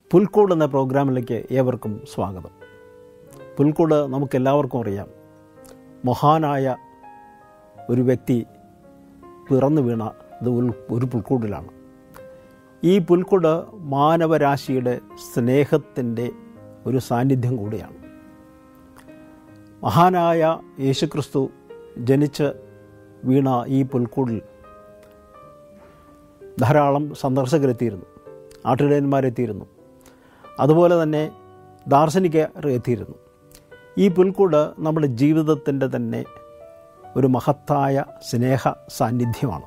പുൽക്കൂട് എന്ന പ്രോഗ്രാമിലേക്ക് ഏവർക്കും സ്വാഗതം പുൽക്കൂട് നമുക്കെല്ലാവർക്കും അറിയാം മഹാനായ ഒരു വ്യക്തി പിറന്നു വീണ ഇത് ഉൽ- ഒരു പുൽക്കൂടിലാണ് ഈ പുൽക്കൂട് മാനവരാശിയുടെ സ്നേഹത്തിൻ്റെ ഒരു സാന്നിധ്യം കൂടിയാണ് മഹാനായ യേശുക്രിസ്തു ജനിച്ച് വീണ ഈ പുൽക്കൂടിൽ ധാരാളം സന്ദർശകരെത്തിയിരുന്നു ആട്ടിടയന്മാരെത്തിയിരുന്നു അതുപോലെ തന്നെ ദാർശനികർ എത്തിയിരുന്നു ഈ പുൽക്കൂട് നമ്മുടെ ജീവിതത്തിൻ്റെ തന്നെ ഒരു മഹത്തായ സ്നേഹ സാന്നിധ്യമാണ്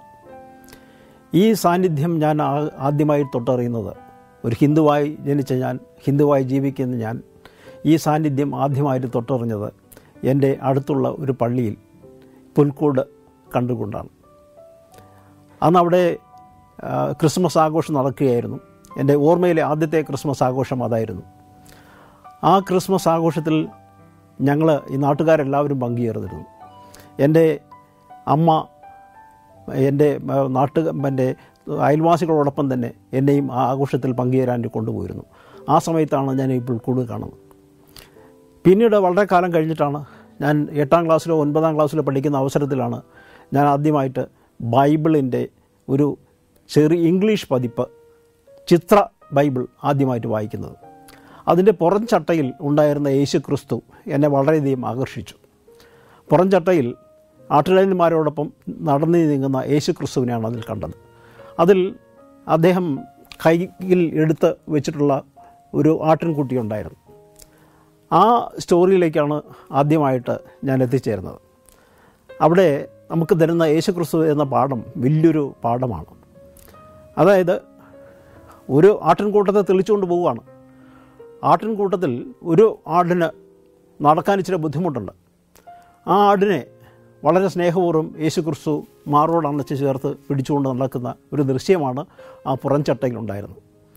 ഈ സാന്നിധ്യം ഞാൻ ആ- ആദ്യമായി തൊട്ടറിയുന്നത് ഒരു ഹിന്ദുവായി ജനിച്ച ഞാൻ ഹിന്ദുവായി ജീവിക്കുന്ന ഞാൻ ഈ സാന്നിധ്യം ആദ്യമായിട്ട് തൊട്ടറിഞ്ഞത് എൻ്റെ അടുത്തുള്ള ഒരു പള്ളിയിൽ പുൽക്കൂട് കണ്ടുകൊണ്ടാണ് അന്ന് അവിടെ ആ, ക്രിസ്മസ് ആഘോഷം നടക്കുകയായിരുന്നു എൻ്റെ ഓർമ്മയിലെ ആദ്യത്തെ ക്രിസ്മസ് ആഘോഷം അതായിരുന്നു ആ ക്രിസ്മസ് ആഘോഷത്തിൽ ഞങ്ങൾ ഈ നാട്ടുകാരെല്ലാവരും പങ്കുചേർന്നിരുന്നു എൻ്റെ അമ്മ എൻ്റെ ആ, നാട്ടു എൻ്റെ അയൽവാസികളോടൊപ്പം തന്നെ എന്നെയും ആ ആഘോഷത്തിൽ പങ്കുചേരാൻ കൊണ്ടുപോയിരുന്നു ആ സമയത്താണ് ഞാൻ ഈ പുൽക്കൂട് കാണുന്നത് പിന്നീട് വളരെ കാലം കഴിഞ്ഞിട്ടാണ് ഞാൻ എട്ടാം ക്ലാസ്സിലോ ഒൻപതാം ക്ലാസ്സിലോ പഠിക്കുന്ന അവസരത്തിലാണ് ഞാൻ ആദ്യമായിട്ട് ബൈബിളിൻ്റെ ഒരു ചെറിയ ഇംഗ്ലീഷ് പതിപ്പ് ചിത്ര ബൈബിൾ ആദ്യമായിട്ട് വായിക്കുന്നത് അതിൻ്റെ പുറം ചട്ടയിൽ ഉണ്ടായിരുന്ന യേശു ക്രിസ്തു എന്നെ വളരെയധികം ആകർഷിച്ചു പുറം ചട്ടയിൽ ആട്ടിടയന്മാരോടൊപ്പം നടന്നു നീങ്ങുന്ന യേശു ക്രിസ്തുവിനെയാണ് അതിൽ കണ്ടത് അതിൽ അദ്ദേഹം കയ്യിൽ എടുത്ത് വെച്ചിട്ടുള്ള ഒരു ആട്ടിൻകുട്ടി ഉണ്ടായിരുന്നു ആ സ്റ്റോറിയിലേക്കാണ് ആദ്യമായിട്ട് ഞാൻ എത്തിച്ചേരുന്നത് അവിടെ നമുക്ക് തരുന്ന യേശുക്രിസ്തു എന്ന പാഠം വലിയൊരു പാഠമാണ് അതായത് ഒരു ആട്ടിൻകൂട്ടത്തെ തെളിച്ചുകൊണ്ട് പോവുകയാണ് ആട്ടിൻകൂട്ടത്തിൽ ഒരു ആടിന് നടക്കാൻ ഇച്ചിരി ബുദ്ധിമുട്ടുണ്ട് ആ ആടിനെ വളരെ സ്നേഹപൂർവ്വം യേശുക്രിസ്തു മാറോട് അണച്ച് ചേർത്ത് പിടിച്ചുകൊണ്ട് നടക്കുന്ന ഒരു ദൃശ്യമാണ് ആ പുറംചട്ടയിലുണ്ടായിരുന്നത്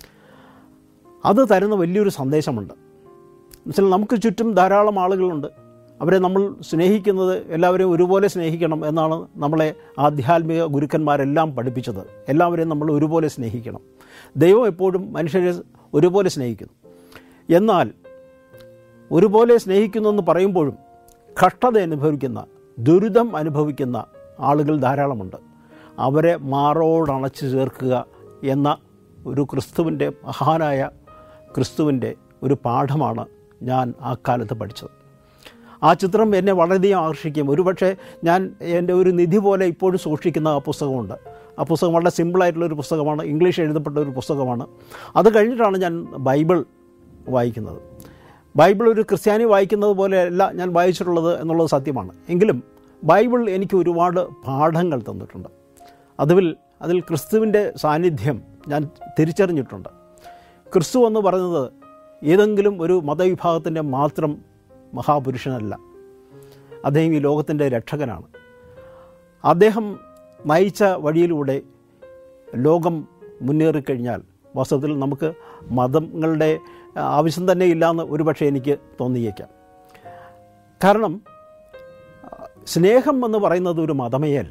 അത് തരുന്ന വലിയൊരു സന്ദേശമുണ്ട് എന്നുവെച്ചാൽ നമുക്ക് ചുറ്റും ധാരാളം ആളുകളുണ്ട് അവരെ നമ്മൾ സ്നേഹിക്കുന്നത് എല്ലാവരെയും ഒരുപോലെ സ്നേഹിക്കണം എന്നാണ് നമ്മളെ ആധ്യാത്മിക ഗുരുക്കന്മാരെല്ലാം പഠിപ്പിച്ചത് എല്ലാവരെയും നമ്മൾ ഒരുപോലെ സ്നേഹിക്കണം ദൈവം എപ്പോഴും മനുഷ്യരെ ഒരുപോലെ സ്നേഹിക്കുന്നു എന്നാൽ ഒരുപോലെ സ്നേഹിക്കുന്നു എന്ന് പറയുമ്പോഴും കഷ്ടത അനുഭവിക്കുന്ന ദുരിതം അനുഭവിക്കുന്ന ആളുകൾ ധാരാളമുണ്ട് അവരെ മാറോടണച്ച് ചേർക്കുക എന്ന ഒരു ക്രിസ്തുവിൻ്റെ മഹാനായ ക്രിസ്തുവിൻ്റെ ഒരു പാഠമാണ് ഞാൻ ആ കാലത്ത് പഠിച്ചത് ആ ചിത്രം എന്നെ വളരെയധികം ആകർഷിക്കും ഒരുപക്ഷെ ഞാൻ എൻ്റെ ഒരു നിധി പോലെ ഇപ്പോഴും സൂക്ഷിക്കുന്ന ആ പുസ്തകമുണ്ട് ആ പുസ്തകം വളരെ സിമ്പിളായിട്ടുള്ള ഒരു പുസ്തകമാണ് ഇംഗ്ലീഷ് എഴുതപ്പെട്ട ഒരു പുസ്തകമാണ് അത് കഴിഞ്ഞിട്ടാണ് ഞാൻ ബൈബിൾ വായിക്കുന്നത് ബൈബിൾ ഒരു ക്രിസ്ത്യാനി വായിക്കുന്നത് പോലെയല്ല ഞാൻ വായിച്ചിട്ടുള്ളത് എന്നുള്ളത് സത്യമാണ് എങ്കിലും ബൈബിൾ എനിക്ക് ഒരുപാട് പാഠങ്ങൾ തന്നിട്ടുണ്ട് അതിൽ അതിൽ ക്രിസ്തുവിൻ്റെ സാന്നിധ്യം ഞാൻ തിരിച്ചറിഞ്ഞിട്ടുണ്ട് ക്രിസ്തു എന്ന് പറയുന്നത് ഏതെങ്കിലും ഒരു മതവിഭാഗത്തിൻ്റെ മാത്രം മഹാപുരുഷനല്ല അദ്ദേഹം ഈ ലോകത്തിൻ്റെ രക്ഷകനാണ് അദ്ദേഹം നയിച്ച വഴിയിലൂടെ ലോകം മുന്നേറിക്കഴിഞ്ഞാൽ വാസ്തവത്തിൽ നമുക്ക് മതങ്ങളുടെ ആവശ്യം തന്നെ ഇല്ലയെന്ന് ഒരുപക്ഷെ എനിക്ക് തോന്നിയേക്കാം കാരണം സ്നേഹം എന്ന് പറയുന്നത് ഒരു മതമേ അല്ല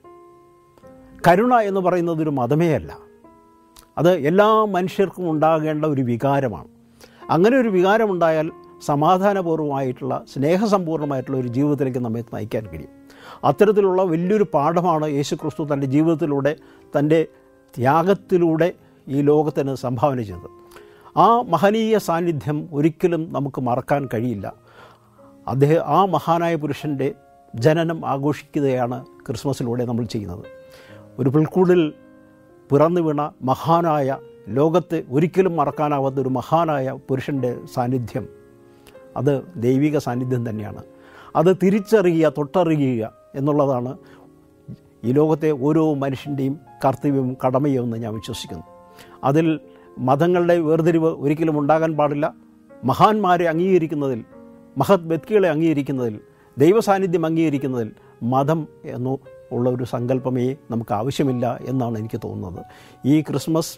കരുണ എന്ന് പറയുന്നത് ഒരു മതമേ അല്ല അത് എല്ലാ മനുഷ്യർക്കും ഉണ്ടാകേണ്ട ഒരു വികാരമാണ് അങ്ങനെ ഒരു വികാരമുണ്ടായാൽ സമാധാനപൂർവ്വമായിട്ടുള്ള സ്നേഹസമ്പൂർണ്ണമായിട്ടുള്ള ഒരു ജീവിതത്തിലേക്ക് നമ്മെ നയിക്കാൻ കഴിയും അത്തരത്തിലുള്ള വലിയൊരു പാഠമാണ് യേശു ക്രിസ്തു തൻ്റെ ജീവിതത്തിലൂടെ തൻ്റെ ത്യാഗത്തിലൂടെ ഈ ലോകത്തിന് സംഭാവന ചെയ്തത് ആ മഹനീയ സാന്നിധ്യം ഒരിക്കലും നമുക്ക് മറക്കാൻ കഴിയില്ല അദ്ദേഹം ആ മഹാനായ പുരുഷൻ്റെ ജനനം ആഘോഷിക്കുകയാണ് ക്രിസ്മസിലൂടെ നമ്മൾ ചെയ്യുന്നത് ഒരു പുൽക്കൂടിൽ പിറന്നു വീണ മഹാനായ ലോകത്തെ ഒരിക്കലും മറക്കാനാവാത്ത ഒരു മഹാനായ പുരുഷൻ്റെ സാന്നിധ്യം അത് ദൈവിക സാന്നിധ്യം തന്നെയാണ് അത് തിരിച്ചറിയുക തൊട്ടറിയുക എന്നുള്ളതാണ് ഈ ലോകത്തെ ഓരോ മനുഷ്യൻ്റെയും കർത്തവ്യവും കടമയും എന്ന് ഞാൻ വിശ്വസിക്കുന്നു അതിൽ മതങ്ങളുടെ വേർതിരിവ് ഒരിക്കലും ഉണ്ടാകാൻ പാടില്ല മഹാന്മാരെ അംഗീകരിക്കുന്നതിൽ മഹത് വ്യക്തികളെ അംഗീകരിക്കുന്നതിൽ ദൈവസാന്നിധ്യം അംഗീകരിക്കുന്നതിൽ മതം എന്നു ഉള്ള ഒരു സങ്കല്പമേ നമുക്ക് ആവശ്യമില്ല എന്നാണ് എനിക്ക് തോന്നുന്നത് ഈ ക്രിസ്മസ്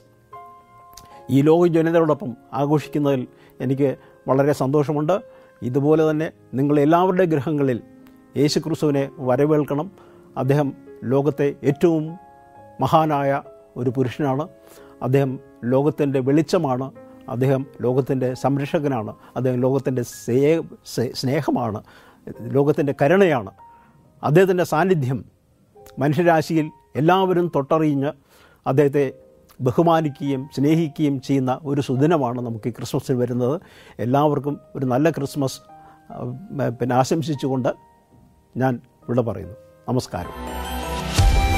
ഈ ലോക ജനതയോടൊപ്പം ആഘോഷിക്കുന്നതിൽ എനിക്ക് വളരെ സന്തോഷമുണ്ട് ഇതുപോലെ തന്നെ നിങ്ങൾ എല്ലാവരുടെ ഗ്രഹങ്ങളിൽ യേശു ക്രിസ്തുവിനെ വരവേൽക്കണം അദ്ദേഹം ലോകത്തെ ഏറ്റവും മഹാനായ ഒരു പുരുഷനാണ് അദ്ദേഹം ലോകത്തിൻ്റെ വെളിച്ചമാണ് അദ്ദേഹം ലോകത്തിൻ്റെ സംരക്ഷകനാണ് അദ്ദേഹം ലോകത്തിൻ്റെ സേ സേ- സ്നേഹമാണ് ലോകത്തിൻ്റെ കരുണയാണ് അദ്ദേഹത്തിൻ്റെ സാന്നിധ്യം മനുഷ്യരാശിയിൽ എല്ലാവരും തൊട്ടറിഞ്ഞ് അദ്ദേഹത്തെ ബഹുമാനിക്കുകയും സ്നേഹിക്കുകയും ചെയ്യുന്ന ഒരു സുദിനമാണ് നമുക്ക് ഈ ക്രിസ്മസിൽ വരുന്നത് എല്ലാവർക്കും ഒരു നല്ല ക്രിസ്മസ് ആ, പിന്നെ ആശംസിച്ചുകൊണ്ട് ഞാൻ ഇവിടെ പറയുന്നു നമസ്കാരം